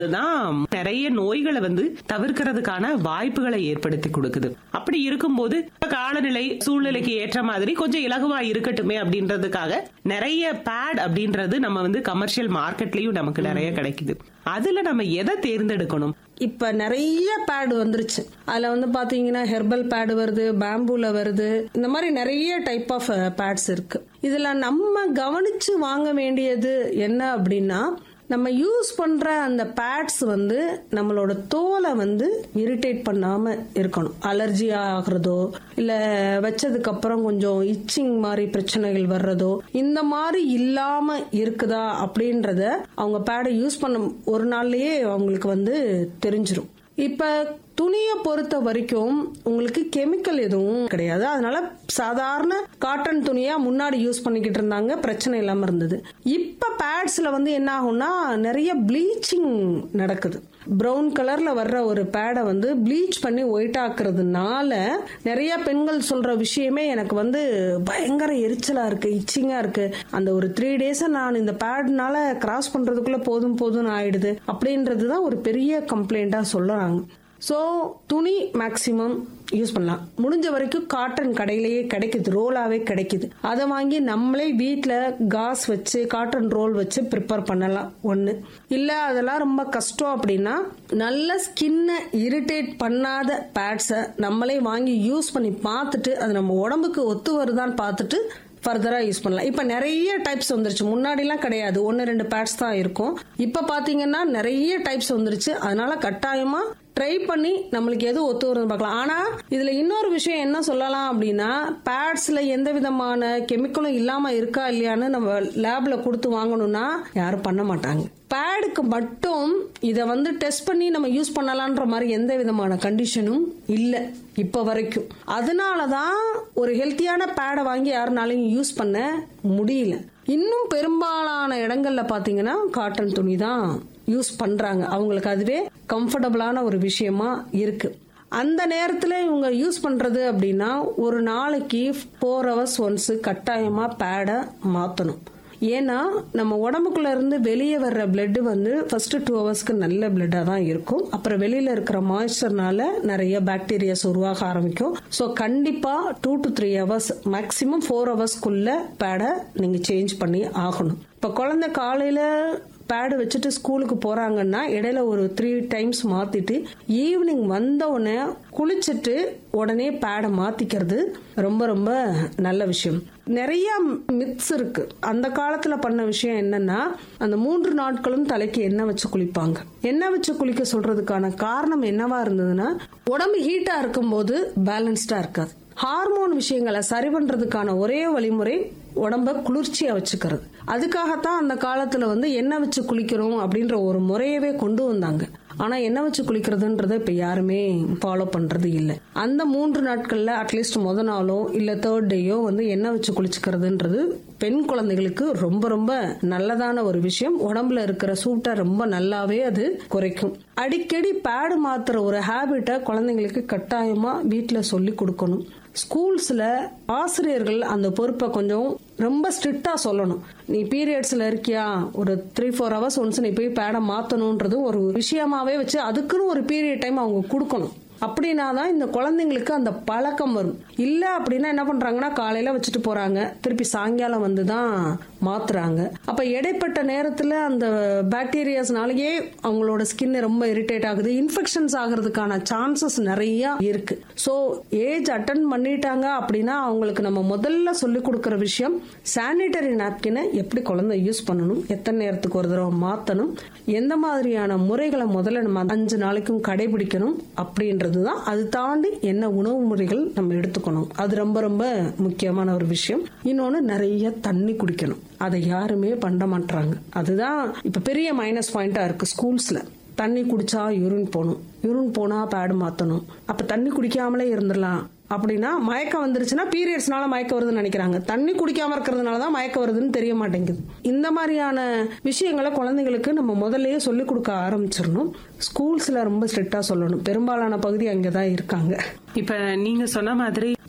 தான் நிறைய நோய்களை வந்து தவிர்க்கிறதுக்கான வாய்ப்புகளை ஏற்படுத்தி கொடுக்குது அப்படி இருக்கும்போது காலநிலை சூழ்நிலைக்கு ஏற்ற மாதிரி கொஞ்சம் இலகுவா இருக்கட்டுமே அப்படின்றதுக்காக நிறைய பேட் அப்படின்றது நம்ம வந்து கமர்ஷியல் மார்க்கெட்லயும் நமக்கு நிறைய கிடைக்குது அதுல நம்ம எதை தேர்ந்தெடுக்கணும் இப்ப நிறைய பேட் வந்துருச்சு அதுல வந்து பாத்தீங்கன்னா ஹெர்பல் பேட் வருது பேம்பூல வருது இந்த மாதிரி நிறைய டைப் ஆஃப் பேட்ஸ் இருக்கு இதுல நம்ம கவனிச்சு வாங்க வேண்டியது என்ன அப்படின்னா நம்ம யூஸ் பண்ற அந்த பேட்ஸ் வந்து நம்மளோட தோலை வந்து இரிட்டேட் பண்ணாம இருக்கணும் அலர்ஜி ஆகுறதோ இல்ல வச்சதுக்கு அப்புறம் கொஞ்சம் இச்சிங் மாதிரி பிரச்சனைகள் வர்றதோ இந்த மாதிரி இல்லாம இருக்குதா அப்படின்றத அவங்க பேடை யூஸ் பண்ண ஒரு நாள்லயே அவங்களுக்கு வந்து தெரிஞ்சிரும் இப்ப துணியை பொறுத்த வரைக்கும் உங்களுக்கு கெமிக்கல் எதுவும் கிடையாது அதனால சாதாரண காட்டன் துணியா முன்னாடி யூஸ் பண்ணிக்கிட்டு இருந்தாங்க பிரச்சனை இல்லாம இருந்தது இப்ப பேட்ஸ்ல வந்து என்ன ஆகும்னா நிறைய ப்ளீச்சிங் நடக்குது பிரவுன் கலர்ல வர்ற ஒரு பேடை வந்து ப்ளீச் பண்ணி ஒயிட் ஆக்குறதுனால நிறைய பெண்கள் சொல்ற விஷயமே எனக்கு வந்து பயங்கர எரிச்சலா இருக்கு இச்சிங்கா இருக்கு அந்த ஒரு த்ரீ டேஸ் நான் இந்த பேட்னால கிராஸ் பண்றதுக்குள்ள போதும் போதும்னு ஆயிடுது அப்படின்றதுதான் ஒரு பெரிய கம்ப்ளைண்டா சொல்றாங்க ஸோ துணி மேக்சிமம் யூஸ் பண்ணலாம் முடிஞ்ச வரைக்கும் காட்டன் கடையிலேயே கிடைக்குது ரோலாவே கிடைக்குது அதை வாங்கி நம்மளே வீட்டில் காஸ் வச்சு காட்டன் ரோல் வச்சு ப்ரிப்பேர் பண்ணலாம் ஒன்று இல்லை அதெல்லாம் ரொம்ப கஷ்டம் அப்படின்னா நல்ல ஸ்கின்னை இரிட்டேட் பண்ணாத பேட்ஸை நம்மளே வாங்கி யூஸ் பண்ணி பார்த்துட்டு அது நம்ம உடம்புக்கு ஒத்து வருதான்னு பார்த்துட்டு ஃபர்தரா யூஸ் பண்ணலாம் இப்ப நிறைய டைப்ஸ் வந்துருச்சு முன்னாடிலாம் கிடையாது ஒன்னு ரெண்டு பேட்ஸ் தான் இருக்கும் இப்ப பாத்தீங்கன்னா நிறைய டைப்ஸ் வந்துருச்சு அதனால கட்டாயமா ட்ரை பண்ணி நம்மளுக்கு எது ஒத்து வருதுன்னு பார்க்கலாம் ஆனா இதுல இன்னொரு விஷயம் என்ன சொல்லலாம் அப்படின்னா பேட்ஸ்ல எந்த விதமான கெமிக்கலும் இல்லாம இருக்கா இல்லையான்னு நம்ம லேப்ல கொடுத்து வாங்கணும்னா யாரும் பண்ண மாட்டாங்க பேடுக்கு மட்டும் இதை வந்து டெஸ்ட் பண்ணி நம்ம யூஸ் பண்ணலான்ற மாதிரி எந்த விதமான கண்டிஷனும் இல்லை இப்போ வரைக்கும் அதனால தான் ஒரு ஹெல்த்தியான பேடை வாங்கி யாருனாலையும் யூஸ் பண்ண முடியல இன்னும் பெரும்பாலான இடங்கள்ல பாத்தீங்கன்னா காட்டன் துணி தான் யூஸ் பண்றாங்க அவங்களுக்கு அதுவே கம்ஃபர்டபுளான ஒரு விஷயமா இருக்கு அந்த நேரத்துல இவங்க யூஸ் பண்றது அப்படின்னா ஒரு நாளைக்கு ஃபோர் ஹவர்ஸ் ஒன்ஸ் கட்டாயமா பேடை மாத்தணும் ஏன்னா நம்ம உடம்புக்குள்ள இருந்து வெளியே வர்ற பிளட் வந்து ஃபர்ஸ்ட் டூ ஹவர்ஸ்க்கு நல்ல பிளட்டா தான் இருக்கும் அப்புறம் வெளியில இருக்கிற மாய்ஸ்சர்னால நிறைய பாக்டீரியாஸ் உருவாக ஆரம்பிக்கும் ஸோ கண்டிப்பா two to three hours maximum four ஹவர்ஸ்க்குள்ள பேடை நீங்க சேஞ்ச் பண்ணி ஆகணும் இப்போ குழந்தை காலையில பேடு வச்சுட்டு ஸ்கூலுக்கு போறாங்கன்னா இடையில ஒரு த்ரீ டைம்ஸ் மாத்திட்டு ஈவினிங் வந்த உடனே குளிச்சுட்டு உடனே பேடை மாத்திக்கிறது ரொம்ப ரொம்ப நல்ல விஷயம் நிறைய மித்ஸ் இருக்கு அந்த காலத்துல பண்ண விஷயம் என்னன்னா அந்த மூன்று நாட்களும் தலைக்கு எண்ணெய் வச்சு குளிப்பாங்க எண்ணெய் வச்சு குளிக்க சொல்றதுக்கான காரணம் என்னவா இருந்ததுன்னா உடம்பு ஹீட்டா இருக்கும்போது பேலன்ஸ்டா இருக்காது ஹார்மோன் விஷயங்களை சரி பண்றதுக்கான ஒரே வழிமுறை உடம்ப குளிர்ச்சியா வச்சுக்கிறது அதுக்காகத்தான் அந்த காலத்துல வந்து எண்ணெய் வச்சு குளிக்கிறோம் அப்படின்ற ஒரு முறையவே கொண்டு வந்தாங்க ஆனா எண்ணெய் வச்சு குளிக்கிறதுன்றத இப்ப யாருமே ஃபாலோ பண்றது இல்ல அந்த மூன்று நாட்கள்ல அட்லீஸ்ட் முத நாளோ இல்ல தேர்ட் டேயோ வந்து எண்ணெய் வச்சு குளிச்சுக்கிறதுன்றது பெண் குழந்தைகளுக்கு ரொம்ப ரொம்ப நல்லதான ஒரு விஷயம் உடம்புல இருக்கிற சூட்டை ரொம்ப நல்லாவே அது குறைக்கும் அடிக்கடி பேடு மாத்துற ஒரு ஹேபிட்டை குழந்தைங்களுக்கு கட்டாயமா வீட்டுல சொல்லி கொடுக்கணும் ஸ்கூல்ஸ்ல ஆசிரியர்கள் அந்த பொறுப்பை கொஞ்சம் ரொம்ப ஸ்ட்ரிக்டா சொல்லணும் நீ பீரியட்ஸ்ல இருக்கியா ஒரு த்ரீ ஃபோர் ஹவர்ஸ் ஒன்ஸ் நீ போய் பேடை மாத்தணும்ன்றது ஒரு விஷயமாவே வச்சு அதுக்குன்னு ஒரு பீரியட் டைம் அவங்க கொடுக்கணும் அப்படின்னா தான் இந்த குழந்தைங்களுக்கு அந்த பழக்கம் வரும் இல்ல அப்படின்னா என்ன பண்றாங்கன்னா காலையில வச்சுட்டு போறாங்க திருப்பி சாயங்காலம் வந்து தான் மாத்துறாங்க அப்ப இடைப்பட்ட நேரத்துல அந்த பாக்டீரியாஸ்னாலேயே அவங்களோட ஸ்கின் ரொம்ப இரிட்டேட் ஆகுது இன்ஃபெக்ஷன்ஸ் ஆகிறதுக்கான சான்சஸ் நிறைய இருக்கு ஸோ ஏஜ் அட்டன் பண்ணிட்டாங்க அப்படின்னா அவங்களுக்கு நம்ம முதல்ல சொல்லி கொடுக்குற விஷயம் சானிட்டரி நாப்கினை எப்படி குழந்தை யூஸ் பண்ணணும் எத்தனை நேரத்துக்கு ஒரு தடவை மாத்தணும் எந்த மாதிரியான முறைகளை முதல்ல நம்ம அஞ்சு நாளைக்கும் கடைபிடிக்கணும் அப்படின்றது தான் அது தாண்டி என்ன உணவு முறைகள் நம்ம எடுத்துக்கணும் அது ரொம்ப ரொம்ப முக்கியமான ஒரு விஷயம் இன்னொன்னு நிறைய தண்ணி குடிக்கணும் அதை யாருமே பண்ண மாட்டாங்க அதுதான் இப்ப பெரிய மைனஸ் பாயிண்டா இருக்கு ஸ்கூல்ஸ்ல தண்ணி குடிச்சா யூரின் போகணும் யூரின் போனா பேடு மாத்தணும் அப்ப தண்ணி குடிக்காமலே இருந்துடலாம் அப்படின்னா மயக்கம் வந்துருச்சுன்னா பீரியட்ஸ்னால மயக்கம் வருதுன்னு நினைக்கிறாங்க தண்ணி குடிக்காம இருக்கிறதுனால தான் மயக்கம் வருதுன்னு தெரிய மாட்டேங்குது இந்த மாதிரியான விஷயங்களை குழந்தைங்களுக்கு நம்ம முதல்லயே சொல்லிக் கொடுக்க ஆரம்பிச்சிடணும் ஸ்கூல்ஸ்ல ரொம்ப ஸ்ட்ரிக்டா சொல்லணும் பெரும்பாலான பகுதி அங்கதான் இருக்காங்க இப்ப நீங்க சொன்ன மாதிரி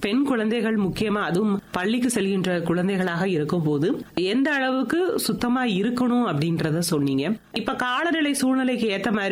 பெண் குழந்தைகள் முக்கியமா அதுவும் பள்ளிக்கு செல்கின்ற குழந்தைகளாக இருக்கும் போது எந்த அளவுக்கு சுத்தமா இருக்கணும் அப்படின்றத சொன்னீங்க இப்ப காலநிலை சூழ்நிலைக்கு ஏத்த மாதிரி